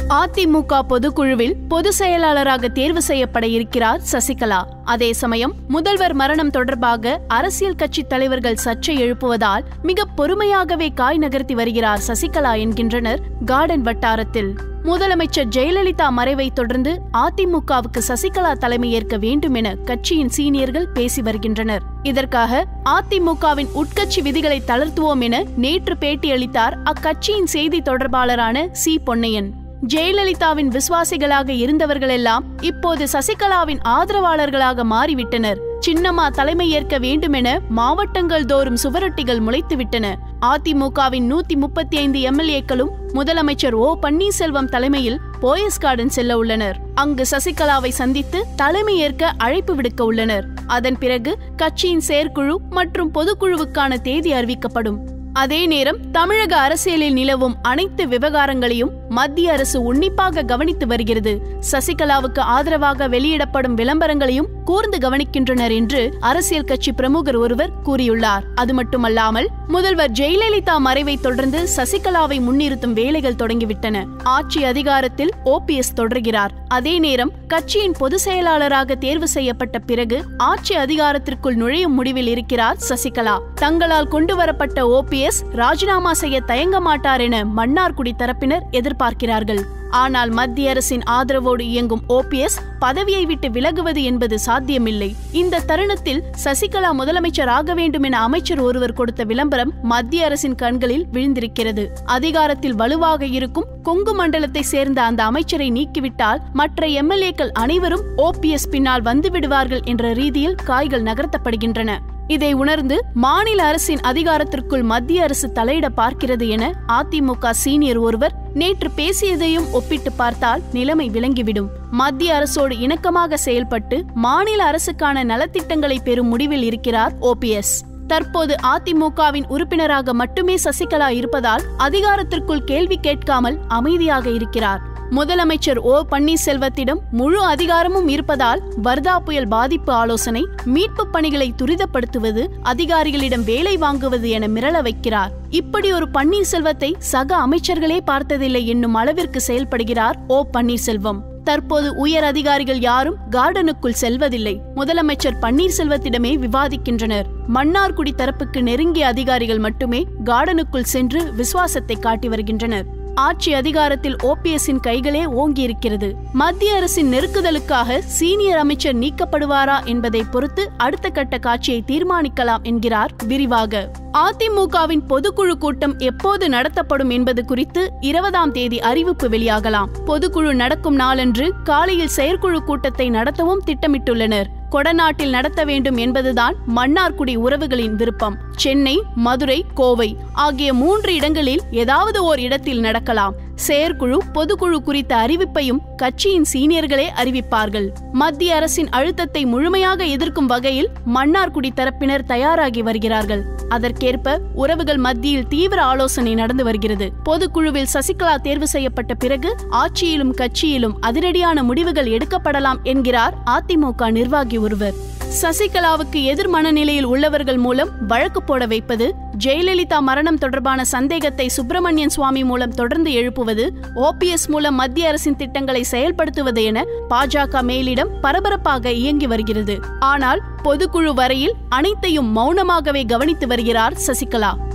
அதிமுக பொதுக்குழுவில் பொதுச் செயலாளராக தேர்வு செய்யப்பட இருக்கிறார் சசிகலா அதே சமயம் முதல்வர் மரணம் தொடர்பாக அரசியல் கட்சி தலைவர்கள் சர்ச்சை எழுப்புவதால் மிக பொறுமையாகவே காய் நகர்த்தி வருகிறார் சசிகலா என்கின்றனர் கார்டன் வட்டாரத்தில் முதலமைச்சர் ஜெயலலிதா மறைவை தொடர்ந்து அதிமுகவுக்கு சசிகலா தலைமையேற்க வேண்டும் என கட்சியின் சீனியர்கள் பேசி வருகின்றனர் இதற்காக அதிமுகவின் உட்கட்சி விதிகளை தளர்த்துவோம் என நேற்று பேட்டியளித்தார் அக்கட்சியின் செய்தி தொடர்பாளரான சி பொன்னையன் ஜெயலலிதாவின் விசுவாசிகளாக இருந்தவர்களெல்லாம் இப்போது சசிகலாவின் ஆதரவாளர்களாக மாறிவிட்டனர் சின்னம்மா தலைமை ஏற்க வேண்டுமென மாவட்டங்கள் தோறும் சுவரொட்டிகள் முளைத்துவிட்டன அதிமுகவின் நூத்தி முப்பத்தி ஐந்து எம்எல்ஏக்களும் முதலமைச்சர் ஓ பன்னீர்செல்வம் தலைமையில் போயஸ் கார்டன் செல்ல உள்ளனர் அங்கு சசிகலாவை சந்தித்து தலைமையேற்க அழைப்பு விடுக்க உள்ளனர் அதன் பிறகு கட்சியின் செயற்குழு மற்றும் பொதுக்குழுவுக்கான தேதி அறிவிக்கப்படும் அதே நேரம் தமிழக அரசியலில் நிலவும் அனைத்து விவகாரங்களையும் மத்திய அரசு உன்னிப்பாக கவனித்து வருகிறது சசிகலாவுக்கு ஆதரவாக வெளியிடப்படும் விளம்பரங்களையும் கூர்ந்து கவனிக்கின்றனர் என்று அரசியல் கட்சி பிரமுகர் ஒருவர் கூறியுள்ளார் அது மட்டுமல்லாமல் முதல்வர் ஜெயலலிதா மறைவை தொடர்ந்து சசிகலாவை முன்னிறுத்தும் வேலைகள் தொடங்கிவிட்டன ஆட்சி அதிகாரத்தில் ஓபிஎஸ் தொடர்கிறார் அதே நேரம் கட்சியின் பொதுச் செயலாளராக தேர்வு செய்யப்பட்ட பிறகு ஆட்சி அதிகாரத்திற்குள் நுழையும் முடிவில் இருக்கிறார் சசிகலா தங்களால் கொண்டுவரப்பட்ட ஓபிஎஸ் ராஜினாமா செய்ய தயங்க மாட்டார் என மன்னார்குடி தரப்பினர் எதிர்பார்க்கிறார்கள் ஆனால் மத்திய அரசின் ஆதரவோடு இயங்கும் ஓபிஎஸ் பதவியை விட்டு விலகுவது என்பது சாத்தியமில்லை இந்த தருணத்தில் சசிகலா முதலமைச்சர் ஆக வேண்டும் என அமைச்சர் ஒருவர் கொடுத்த விளம்பரம் மத்திய அரசின் கண்களில் விழுந்திருக்கிறது அதிகாரத்தில் வலுவாக இருக்கும் கொங்கு மண்டலத்தை சேர்ந்த அந்த அமைச்சரை நீக்கிவிட்டால் மற்ற எம்எல்ஏக்கள் அனைவரும் ஓபிஎஸ் பின்னால் வந்து விடுவார்கள் என்ற ரீதியில் காய்கள் நகர்த்தப்படுகின்றன இதை உணர்ந்து மாநில அரசின் அதிகாரத்திற்குள் மத்திய அரசு தலையிட பார்க்கிறது என அதிமுக சீனியர் ஒருவர் நேற்று பேசியதையும் ஒப்பிட்டு பார்த்தால் நிலைமை விளங்கிவிடும் மத்திய அரசோடு இணக்கமாக செயல்பட்டு மாநில அரசுக்கான நலத்திட்டங்களை பெறும் முடிவில் இருக்கிறார் ஓபிஎஸ் தற்போது அதிமுகவின் உறுப்பினராக மட்டுமே சசிகலா இருப்பதால் அதிகாரத்திற்குள் கேள்வி கேட்காமல் அமைதியாக இருக்கிறார் முதலமைச்சர் ஓ பன்னீர்செல்வத்திடம் முழு அதிகாரமும் இருப்பதால் வர்தா புயல் பாதிப்பு ஆலோசனை மீட்பு பணிகளை துரிதப்படுத்துவது அதிகாரிகளிடம் வேலை வாங்குவது என மிரள வைக்கிறார் இப்படி ஒரு பன்னீர்செல்வத்தை சக அமைச்சர்களே பார்த்ததில்லை என்னும் அளவிற்கு செயல்படுகிறார் ஓ பன்னீர்செல்வம் தற்போது உயர் அதிகாரிகள் யாரும் கார்டனுக்குள் செல்வதில்லை முதலமைச்சர் பன்னீர்செல்வத்திடமே விவாதிக்கின்றனர் மன்னார்குடி தரப்புக்கு நெருங்கிய அதிகாரிகள் மட்டுமே கார்டனுக்குள் சென்று விசுவாசத்தை காட்டி வருகின்றனர் ஆட்சி அதிகாரத்தில் ஓபிஎஸ்ஸின் கைகளே ஓங்கியிருக்கிறது மத்திய அரசின் நெருக்குதலுக்காக சீனியர் அமைச்சர் நீக்கப்படுவாரா என்பதை பொறுத்து அடுத்த கட்ட காட்சியை தீர்மானிக்கலாம் என்கிறார் விரிவாக அதிமுகவின் பொதுக்குழு கூட்டம் எப்போது நடத்தப்படும் என்பது குறித்து இருபதாம் தேதி அறிவிப்பு வெளியாகலாம் பொதுக்குழு நடக்கும் நாளன்று காலையில் செயற்குழு கூட்டத்தை நடத்தவும் திட்டமிட்டுள்ளனர் கொடநாட்டில் நடத்த வேண்டும் என்பதுதான் மன்னார்குடி உறவுகளின் விருப்பம் சென்னை மதுரை கோவை ஆகிய மூன்று இடங்களில் ஏதாவது ஓர் இடத்தில் நடக்கலாம் செயற்குழு பொதுக்குழு குறித்த அறிவிப்பையும் கட்சியின் சீனியர்களே அறிவிப்பார்கள் மத்திய அரசின் அழுத்தத்தை முழுமையாக எதிர்க்கும் வகையில் மன்னார்குடி தரப்பினர் தயாராகி வருகிறார்கள் அதற்கேற்ப உறவுகள் மத்தியில் தீவிர ஆலோசனை நடந்து வருகிறது பொதுக்குழுவில் சசிகலா தேர்வு செய்யப்பட்ட பிறகு ஆட்சியிலும் கட்சியிலும் அதிரடியான முடிவுகள் எடுக்கப்படலாம் என்கிறார் அதிமுக நிர்வாகி ஒருவர் சசிகலாவுக்கு எதிர் மனநிலையில் உள்ளவர்கள் மூலம் வழக்கு போட வைப்பது ஜெயலலிதா மரணம் தொடர்பான சந்தேகத்தை சுப்பிரமணியன் சுவாமி மூலம் தொடர்ந்து எழுப்புவது ஓபிஎஸ் மூலம் மத்திய அரசின் திட்டங்களை செயல்படுத்துவது என பாஜக மேலிடம் பரபரப்பாக இயங்கி வருகிறது ஆனால் பொதுக்குழு வரையில் அனைத்தையும் மௌனமாகவே கவனித்து வருகிறார் சசிகலா